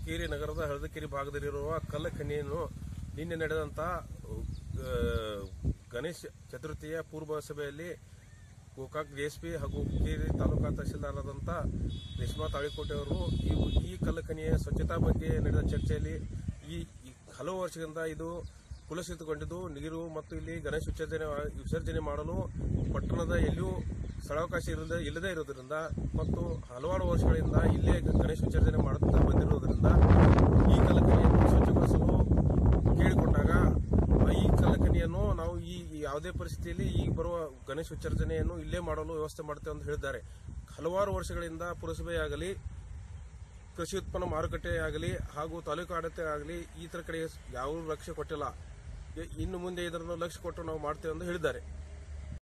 ಹುಕ್ಕೇರಿ ನಗರದ ಹಳದಕೆರೆ ಭಾಗದಲ್ಲಿರುವ ಕಲ್ಲಖನಿಯನ್ನು ನಿನ್ನೆ ನಡೆದಂತ ಆ, ಗಣೇಶ ಚತುರ್ಥಿಯ ಪೂರ್ವ ಸಭೆಯಲ್ಲಿ ಗೋಕಾಕ್ ಡಿಎಸ್ಪಿ ಹಾಗೂ ಹುಕ್ಕೇರಿ ತಾಲೂಕಾ ತಹಶೀಲ್ದಾರರಾದಂಥ ರೇಷ್ಮಾ ತಾಳಿಕೋಟೆ ಅವರು ಈ ಈ ಕಲ್ಲಖನಿಯ ಸ್ವಚ್ಛತಾ ಬಗ್ಗೆ ನಡೆದ ಚರ್ಚೆಯಲ್ಲಿ ಈ ಈ ಹಲವು ವರ್ಷಗಳಿಂದ ಇದು ಕುಲಸಿತುಕೊಂಡಿದ್ದು ನೀರು ಮತ್ತು ಇಲ್ಲಿ ಗಣೇಶ ವಿಸರ್ಜನೆ ವಿಸರ್ಜನೆ ಮಾಡಲು ಪಟ್ಟಣದ ಎಲ್ಲಿಯೂ ಸ್ಥಳಾವಕಾಶ ಇಲ್ಲದೆ ಇಲ್ಲದೇ ಇರೋದ್ರಿಂದ ಮತ್ತು ಹಲವಾರು ವರ್ಷಗಳಿಂದ ಇಲ್ಲೇ ಗಣೇಶ ವಿಸರ್ಜನೆ ಮಾಡುತ್ತಾ ಬಂದಿರುವುದರಿಂದ ಈ ಕಲ್ಲಖನಿಯನ್ನು ಸ್ವಚ್ಛಗೊಳಿಸಲು ಕೇಳಿಕೊಂಡಾಗ ಈ ಕಲ್ಲಖನಿಯನ್ನು ನಾವು ಈ ಈ ಯಾವುದೇ ಪರಿಸ್ಥಿತಿಯಲ್ಲಿ ಈಗ ಬರುವ ಗಣೇಶ ವಿಸರ್ಜನೆಯನ್ನು ಇಲ್ಲೇ ಮಾಡಲು ವ್ಯವಸ್ಥೆ ಮಾಡ್ತೇವೆ ಅಂತ ಹೇಳಿದ್ದಾರೆ ಹಲವಾರು ವರ್ಷಗಳಿಂದ ಪುರಸಭೆಯಾಗಲಿ ಕೃಷಿ ಉತ್ಪನ್ನ ಮಾರುಕಟ್ಟೆ ಆಗಲಿ ಹಾಗೂ ತಾಲೂಕು ಆಡಳಿತ ಆಗಲಿ ಈ ತರ ಕಡೆ ಯಾವ ಲಕ್ಷ್ಯ ಕೊಟ್ಟಿಲ್ಲ ಇ- ಇನ್ನು ಮುಂದೆ ಇದನ್ನು ಲಕ್ಷ್ಯ ಕೊಟ್ಟು ನಾವು ಮಾಡ್ತೇವೆ ಎಂದು ಹೇಳಿದ್ದಾರೆ